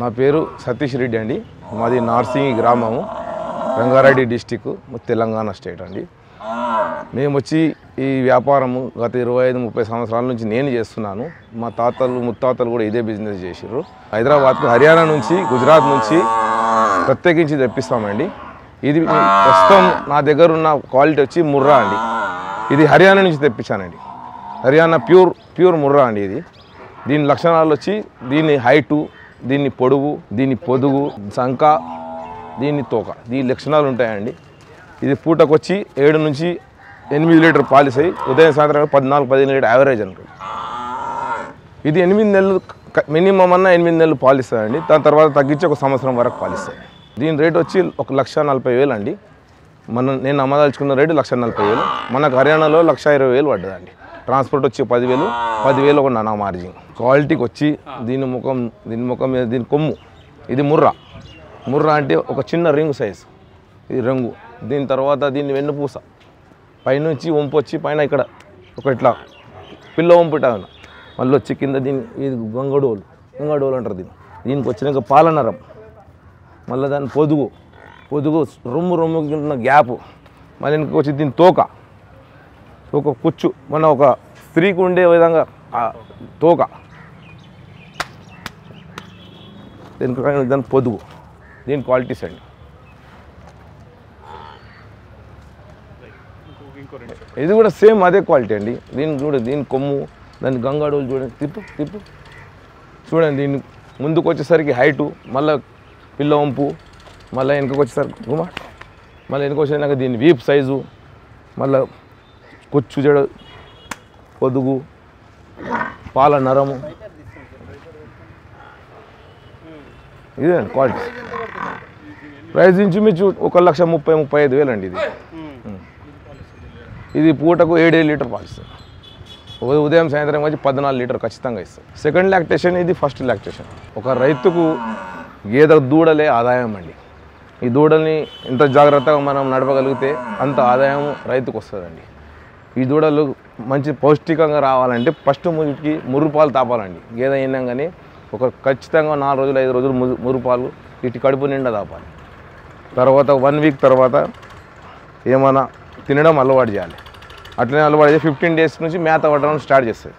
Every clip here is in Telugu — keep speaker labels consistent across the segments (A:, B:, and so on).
A: నా పేరు సతీష్ రెడ్డి అండి మాది నార్సింగి గ్రామము రంగారెడ్డి డిస్టిక్ తెలంగాణ స్టేట్ అండి మేము వచ్చి ఈ వ్యాపారము గత ఇరవై ఐదు ముప్పై సంవత్సరాల నుంచి నేను చేస్తున్నాను మా తాతలు ముత్తాతలు కూడా ఇదే బిజినెస్ చేసారు హైదరాబాద్కు హర్యానా నుంచి గుజరాత్ నుంచి ప్రత్యేకించి తెప్పిస్తామండి ఇది ప్రస్తుతం నా దగ్గర ఉన్న క్వాలిటీ వచ్చి ముర్రా అండి ఇది హర్యానా నుంచి తెప్పించానండి హర్యానా ప్యూర్ ప్యూర్ ముర్రా అండి ఇది దీని లక్షణాలు వచ్చి దీని హైటు దీని పొడుగు దీని పొదుగు సంక దీని తోక దీని లక్షణాలు ఉంటాయండి ఇది పూటకు వచ్చి ఏడు నుంచి ఎనిమిది లీటర్ పాలిసాయి ఉదయం సాయంత్రం పద్నాలుగు పదిహేను లీటర్ యావరేజ్ అనుకోండి ఇది ఎనిమిది నెలలు మినిమం అన్న ఎనిమిది నెలలు పాలిస్తుందండి దాని తర్వాత తగ్గించి ఒక సంవత్సరం వరకు పాలిస్తాయి దీని రేట్ వచ్చి ఒక లక్ష నలభై వేలు అండి మన నేను అమ్మదలుచుకున్న రేటు లక్ష నలభై వేలు మనకు హర్యానాలో లక్ష ఇరవై వేలు పడ్డదండి ట్రాన్స్పోర్ట్ వచ్చి పదివేలు పదివేలు ఒక నా మార్జిన్ క్వాలిటీకి వచ్చి దీని ముఖం దీని ముఖం మీద దీని కొమ్ము ఇది ముర్రా ముర్రా అంటే ఒక చిన్న రింగ్ సైజ్ ఇది రంగు దీని తర్వాత దీన్ని వెన్నుపూస పైనుంచి వంపు వచ్చి పైన ఇక్కడ ఒక ఇట్లా పిల్ల వంపు ఇట్లా మళ్ళీ వచ్చి కింద దీని ఇది గంగడోలు గంగడోలు అంటారు దీన్ని దీనికి వచ్చినాక పాలనరం మళ్ళీ దాని పొదుగు పొదుగు రొమ్ము రొమ్ము ఉన్న గ్యాప్ మళ్ళీ ఇంకొక వచ్చి దీని తోక ఒక కుచ్చు మన ఒక స్త్రీకి ఉండే విధంగా ఆ తోక దీనికి దాని పొదుగు దీని క్వాలిటీస్ అండి ఇది కూడా సేమ్ అదే క్వాలిటీ అండి దీని చూడండి దీని కొమ్ము దాని గంగాడోలు చూడండి తిప్పు తిప్పు చూడండి దీన్ని ముందుకు వచ్చేసరికి హైటు మళ్ళీ పిల్ల వంపు మళ్ళీ వెనకకి వచ్చేసరికి గుమ మళ్ళీ వెనక వచ్చేసాక దీని వీప్ సైజు మళ్ళీ కొచ్చు జడ పొదుగు పాల నరము ఇదేనండి క్వాలిటీ ప్రైస్ ఇంచుమించు ఒక లక్ష ముప్పై ముప్పై ఐదు వేలు అండి ఇది ఇది పూటకు ఏడేడు లీటర్ పాలిస్తుంది ఉ- ఉదయం సాయంత్రం వచ్చి పద్నాలుగు లీటర్ ఖచ్చితంగా ఇస్తుంది సెకండ్ లాక్టేషన్ ఇది ఫస్ట్ లాక్టేషన్ ఒక రైతుకు గేదె దూడలే ఆదాయం అండి ఈ దూడల్ని ఎంత జాగ్రత్తగా మనం నడపగలిగితే అంత ఆదాయం రైతుకు వస్తుందండి ఈ దూడలు మంచి పౌష్టికంగా రావాలంటే ఫస్ట్ మురికి మురుపాలు తాపాలండి గేదె అయినాగానే ఒక ఖచ్చితంగా నాలుగు రోజులు ఐదు రోజులు మురు మురుపాలు ఇటు కడుపు నిండా తాపాలి తర్వాత వన్ వీక్ తర్వాత ఏమైనా తినడం అలవాటు చేయాలి అట్లనే అలవాటు చేసి ఫిఫ్టీన్ డేస్ నుంచి మేత పట్టడం స్టార్ట్ చేస్తుంది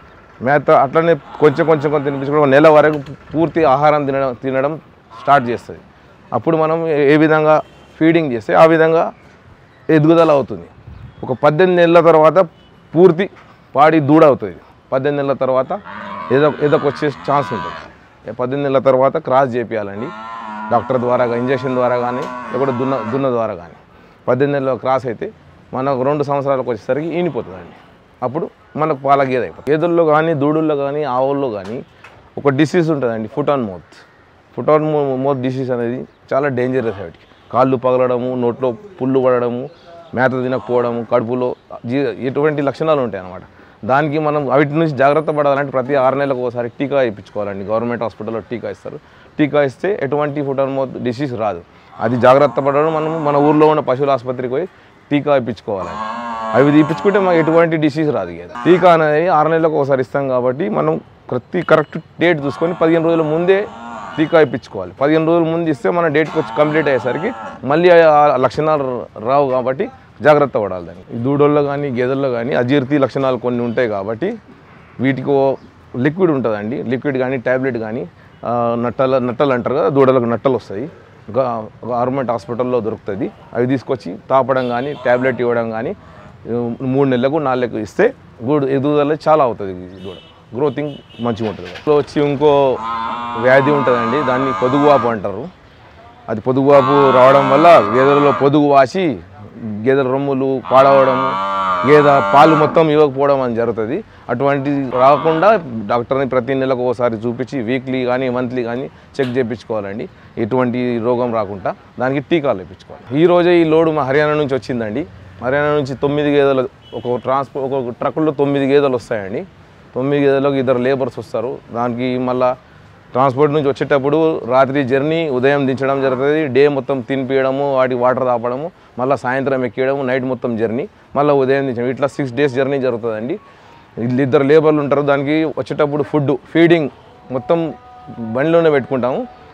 A: మేత అట్లనే కొంచెం కొంచెం కొంచెం తినిపించుకోవడం ఒక నెల వరకు పూర్తి ఆహారం తినడం తినడం స్టార్ట్ చేస్తుంది అప్పుడు మనం ఏ- ఏ విధంగా ఫీడింగ్ చేస్తే ఆ విధంగా ఎదుగుదల అవుతుంది ఒక పద్దెనిమిది నెలల తర్వాత పూర్తి పాడి దూడ అవుతుంది పద్దెనిమిది నెలల తర్వాత ఏదో ఏదోకి వచ్చే ఛాన్స్ ఉంటుంది ఏ పద్దెనిమిది నెలల తర్వాత క్రాస్ చేపియాలండి డాక్టర్ ద్వారా ఇంజక్షన్ ద్వారా కానీ లేకపోతే దున్న దున్న ద్వారా కానీ పద్దెనిమిది నెలల క్రాస్ అయితే మనకు రెండు సంవత్సరాలకు వచ్చేసరికి ఈనిపోతుందండి అప్పుడు మనకు పాల గేదె అయిపోతుంది గేదెల్లో కానీ దూడుల్లో కానీ ఆవుల్లో కానీ ఒక డిసీజ్ ఉంటుందండి foot and mouth foot and mouth disease అనేది చాలా డేంజరస్ వాటికి కాళ్ళు పగలడము నోట్లో పుళ్ళు పడడము మేత తినకపోవడము కడుపులో జీ ఎటువంటి లక్షణాలు ఉంటాయి అన్నమాట దానికి మనం వాటి నుంచి జాగ్రత్త పడాలంటే ప్రతి ఆరు నెలలకు ఒకసారి టీకా ఇప్పించుకోవాలండి గవర్నమెంట్ హాస్పిటల్లో టీకా ఇస్తారు టీకా ఇస్తే ఎటువంటి ఫుట్ ఆన్ మౌత్ డిసీజ్ రాదు అది జాగ్రత్త పడడం మనం మన ఊర్లో ఉన్న పశువుల ఆసుపత్రికి పోయి టీకా ఇప్పించుకోవాలండి అవి ఇప్పించుకుంటే మనకి ఎటువంటి డిసీజ్ రాదు కదా టీకా అనేది ఆరు నెలలకు ఒకసారి ఇస్తాం కాబట్టి మనం ప్రతి కరెక్ట్ డేట్ చూసుకొని పదిహేను రోజుల ముందే టీకా ఇప్పించుకోవాలి పదిహేను రోజుల ముందు ఇస్తే మన డేట్కి వచ్చి కంప్లీట్ అయ్యేసరికి మళ్ళీ ఆ లక్షణాలు రావు కాబట్టి జాగ్రత్త పడాలి దాన్ని ఈ దూడల్లో కానీ గేదెల్లో కానీ అజీర్తి లక్షణాలు కొన్ని ఉంటాయి కాబట్టి వీటికి ఓ లిక్విడ్ ఉంటుందండి లిక్విడ్ కానీ ట్యాబ్లెట్ కానీ ఆ, నట్టల నట్టలు అంటారు కదా దూడలకు నట్టలు వస్తాయి గవర్నమెంట్ హాస్పిటల్లో దొరుకుతుంది అవి తీసుకొచ్చి తాపడం కానీ ట్యాబ్లెట్ ఇవ్వడం కానీ మూడు నెలలకు నాలుగు ఇస్తే గూడు ఎదుగుదల చాలా అవుతుంది ఈ దూడ గ్రోతింగ్ మంచిగా ఉంటుంది ఇప్పుడు వచ్చి ఇంకో వ్యాధి ఉంటుందండి దాన్ని పొదుగువాపు అంటారు అది పొదుగువాపు రావడం వల్ల గేదెలలో పొదుగు వాసి గేదెల రొమ్ములు పాడవడము గేదె పాలు మొత్తం ఇవ్వకపోవడం అని జరుగుతుంది అటువంటి రాకుండా డాక్టర్ని ప్రతి నెలకు ఒకసారి చూపించి వీక్లీ కానీ మంత్లీ కానీ చెక్ చేయించుకోవాలండి ఎటువంటి రోగం రాకుండా దానికి టీకాలు ఇప్పించుకోవాలి ఈ రోజే ఈ లోడు మా హర్యానా నుంచి వచ్చిందండి హర్యానా నుంచి తొమ్మిది గేదెలు ఒక ట్రాన్స్పోర్ట్ ఒక ట్రక్కుల్లో తొమ్మిది గేదెలు వస్తాయండి తొమ్మిది గేదెలకు ఇద్దరు లేబర్స్ వస్తారు దానికి మళ్ళా ట్రాన్స్పోర్ట్ నుంచి వచ్చేటప్పుడు రాత్రి జర్నీ ఉదయం దించడం జరుగుతుంది డే మొత్తం తినిపించడము వాటి వాటర్ తాపడము మళ్ళీ సాయంత్రం ఎక్కియడము నైట్ మొత్తం జర్నీ మళ్ళీ ఉదయం దించడం ఇట్లా సిక్స్ డేస్ జర్నీ జరుగుతుందండి వీళ్ళు ఇద్దరు లేబర్లు ఉంటారు దానికి వచ్చేటప్పుడు ఫుడ్ ఫీడింగ్ మొత్తం బండిలోనే పెట్టుకుంటాము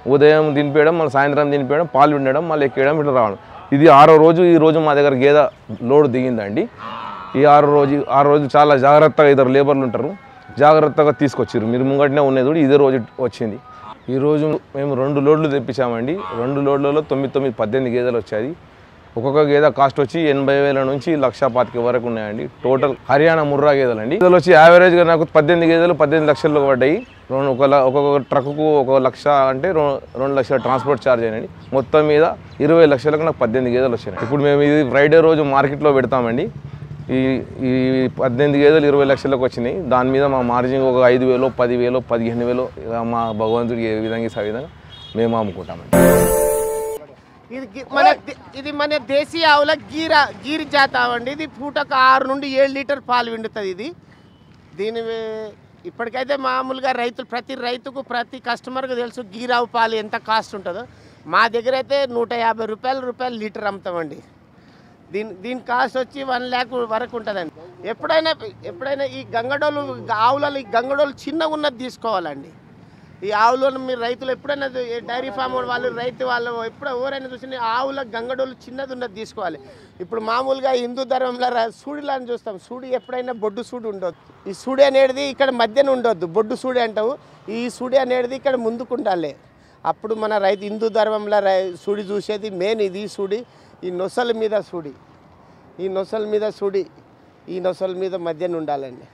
A: ఉదయం దినిపేయడం మళ్ళీ సాయంత్రం దినిపేయడం పాలు పిండడం మళ్ళీ ఎక్కేయడం ఇట్లా రావడం ఇది ఆరో రోజు ఈ రోజు మా దగ్గర గేదె లోడ్ దిగిందండి ఈ ఆరో రోజు ఆరు రోజు చాలా జాగ్రత్తగా ఇద్దరు లేబర్లు ఉంటారు జాగ్రత్తగా తీసుకొచ్చారు మీరు ముంగటనే ఉన్నది కూడా ఇదే రోజు వచ్చింది ఈ రోజు మేము రెండు లోడ్లు తెప్పించామండి రెండు లోడ్లలో తొమ్మిది తొమ్మిది పద్దెనిమిది గేదెలు వచ్చాయి ఒక్కొక్క గేదె కాస్ట్ వచ్చి ఎనభై వేల నుంచి లక్ష పాతిక వరకు ఉన్నాయండి టోటల్ హర్యానా ముర్రా గేదెలు అండి గేదెలు వచ్చి యావరేజ్గా నాకు పద్దెనిమిది గేదెలు పద్దెనిమిది లక్షల్లో పడ్డాయి రెండు ఒక ల- ఒక్కొక్క ట్రక్కు ఒక లక్ష అంటే రొ- రెండు లక్షల ట్రాన్స్పోర్ట్ ఛార్జ్ అయినండి మొత్తం మీద ఇరవై లక్షలకు నాకు పద్దెనిమిది గేదెలు వచ్చినాయి ఇప్పుడు మేము ఇది ఫ్రైడే రోజు మార్కెట్లో పెడతామండి ఈ ఈ పద్దెనిమిది గేదెలు ఇరవై లక్షలకు వచ్చినాయి దాని మీద మా మార్జిన్ ఒక ఐదు వేలు పదివేలు పదిహేను వేలు ఇక మా భగవంతుడికి ఏ విధంగా ఇస్తే ఆ విధంగా మేము అమ్ముకుంటామండి
B: ఇది గి- మన దే- ఇది మన దేశీయ ఆవుల గీర గీరి జాత ఆవండి ఇది పూటకు ఆరు నుండి ఏడు లీటర్ పాలు విండుతుంది ఇది దీని వే- ఇప్పటికైతే మామూలుగా రైతులు ప్రతి రైతుకు ప్రతి కస్టమర్కి తెలుసు గీరావు పాలు ఎంత కాస్ట్ ఉంటుందో మా దగ్గర అయితే నూట యాభై రూపాయల రూపాయలు లీటర్ అమ్ముతామండి దీని దీని కాస్ట్ వచ్చి వన్ ల్యాక్ వరకు ఉంటుందండి ఎప్పుడైనా ఎప్పుడైనా ఈ గంగడోలు ఆవులలో ఈ గంగడోలు చిన్నగా ఉన్నది తీసుకోవాలండి ఈ ఆవులను మీరు రైతులు ఎప్పుడైనా చూ- ఈ డైరీ ఫామ్ వాళ్ళు రైతు వాళ్ళు ఎప్పుడు ఎవరైనా చూసిన ఆవుల గంగడోలు చిన్నది ఉన్నది తీసుకోవాలి ఇప్పుడు మామూలుగా హిందూ ధర్మంలో రా- సూడిలని చూస్తాం సూడి ఎప్పుడైనా బొడ్డు సూడి ఉండొద్దు ఈ సూడి అనేది ఇక్కడ మధ్యన ఉండొద్దు బొడ్డు సూడి అంటావు ఈ సూడి అనేది ఇక్కడ ముందుకు ఉండాలి అప్పుడు మన రైతు హిందూ ధర్మంలో రై సూడి చూసేది మెయిన్ ఇది సూడి ఈ నొసల మీద సూడి ఈ నొసల మీద సూడి ఈ నొసల మీద మధ్యన ఉండాలండి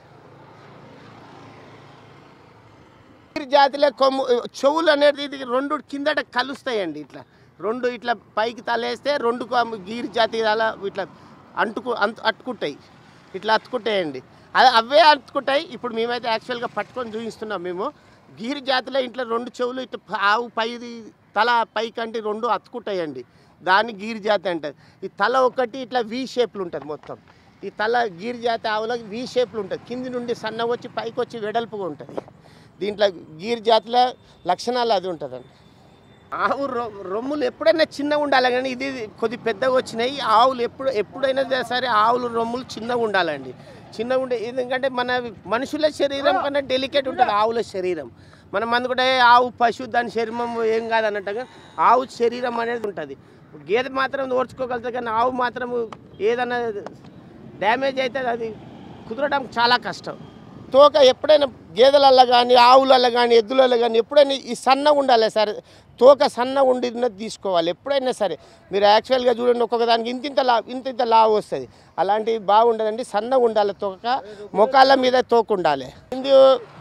B: గీర్ జాతిలో కొమ్ము చెవులు అనేది ఇది రెండు కిందట కలుస్తాయండి ఇట్లా రెండు ఇట్లా పైకి తలేస్తే రెండు కొమ్ము గీర్ జాతి అలా ఇట్లా అంటుకు అంటు అట్టుకుంటాయి ఇట్లా అతుకుంటాయండి అది అవే అతుకుంటాయి ఇప్పుడు మేమైతే యాక్చువల్గా పట్టుకొని చూపిస్తున్నాం మేము గీర్ జాతిలో ఇంట్లో రెండు చెవులు ఇట్లా ప- ఆవు పై తల పైకంటి రెండు అతుకుంటాయండి దాన్ని గీర్ జాతి అంటారు ఈ తల ఒకటి ఇట్లా వి షేప్లు ఉంటుంది మొత్తం ఈ తల గీర్ జాతి ఆవులకు వి షేప్లు ఉంటుంది కింది నుండి సన్నగా వచ్చి పైకి వచ్చి వెడల్పుగా ఉంటుంది దీంట్లో గీర్ జాతిలో లక్షణాలు అది ఉంటుందండి ఆవు రొ- రొమ్ములు ఎప్పుడైనా చిన్నగా ఉండాలి కానీ ఇది కొద్ది పెద్దగా వచ్చినాయి ఆవులు ఎప్పుడు ఎప్పుడైనా సరే ఆవులు రొమ్ములు చిన్నగా ఉండాలండి చిన్నగా ఉండే ఎందుకంటే మన మనుషుల శరీరం కన్నా డెలికేట్ ఉంటుంది ఆవుల శరీరం మనం అనుకుంటే ఆవు పశువు దాని శరీరం ఏం కాదు అన్నట్టుగా ఆవు శరీరం అనేది ఉంటుంది గేదె మాత్రం ఓర్చుకోగలుగుతుంది కానీ ఆవు మాత్రం ఏదైనా డ్యామేజ్ అయితే అది కుదరడం చాలా కష్టం తోక ఎప్పుడైనా గేదెలల్లో కానీ ఆవులలో కానీ ఎద్దులలో కానీ ఎప్పుడైనా ఈ సన్న ఉండాలి సార్ తోక సన్న ఉండినది తీసుకోవాలి ఎప్పుడైనా సరే మీరు యాక్చువల్గా చూడండి ఒక్కొక్క దానికి ఇంత ఇంత లా ఇంత ఇంత లావు వస్తుంది అలాంటివి బాగుండదండి సన్నగా ఉండాలి తోక మొకాల మీద తోక ఉండాలి ఇది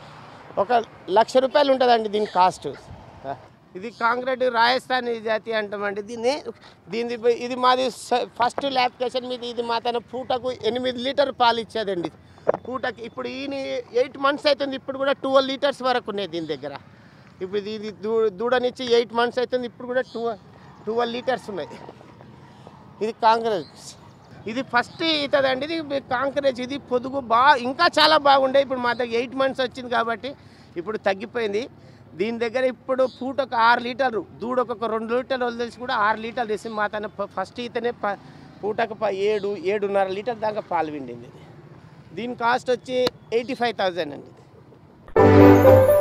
B: ఒక లక్ష రూపాయలు ఉంటుందండి దీని కాస్ట్ ఇది కాంక్రీట్ రాజస్థాన్ జాతి అంటామండి దీన్ని దీని ఇది మాది స- ఫస్ట్ ల్యాప్కేషన్ మీద ఇది మా తన పూటకు ఎనిమిది లీటర్ పాలు ఇచ్చేదండి పూటకి ఇప్పుడు ఈయన ఎయిట్ మంత్స్ అవుతుంది ఇప్పుడు కూడా ట్వెల్వ్ లీటర్స్ వరకు ఉన్నాయి దీని దగ్గర ఇప్పుడు ఇది ఇది దూ దూడనిచ్చి ఎయిట్ మంత్స్ అవుతుంది ఇప్పుడు కూడా టూ ట్వెల్వ్ లీటర్స్ ఉన్నాయి ఇది కాంగ్రెస్ ఇది ఫస్ట్ అవుతుందండి ఇది కాంకరేజ్ ఇది పొదుగు బాగా ఇంకా చాలా బాగుండే ఇప్పుడు మా దగ్గర ఎయిట్ మంత్స్ వచ్చింది కాబట్టి ఇప్పుడు తగ్గిపోయింది దీని దగ్గర ఇప్పుడు పూటకు ఆరు లీటర్లు దూడకు ఒక రెండు లీటర్లు వదిలేసి కూడా ఆరు లీటర్లు వేసి మా తన ఫస్ట్ ఈతనే ప పూటకు ప ఏడు ఏడున్నర లీటర్ దాకా పాలు పిండింది ఇది దీని కాస్ట్ వచ్చి ఎయిటీ ఫైవ్ థౌజండ్ అండి ఇది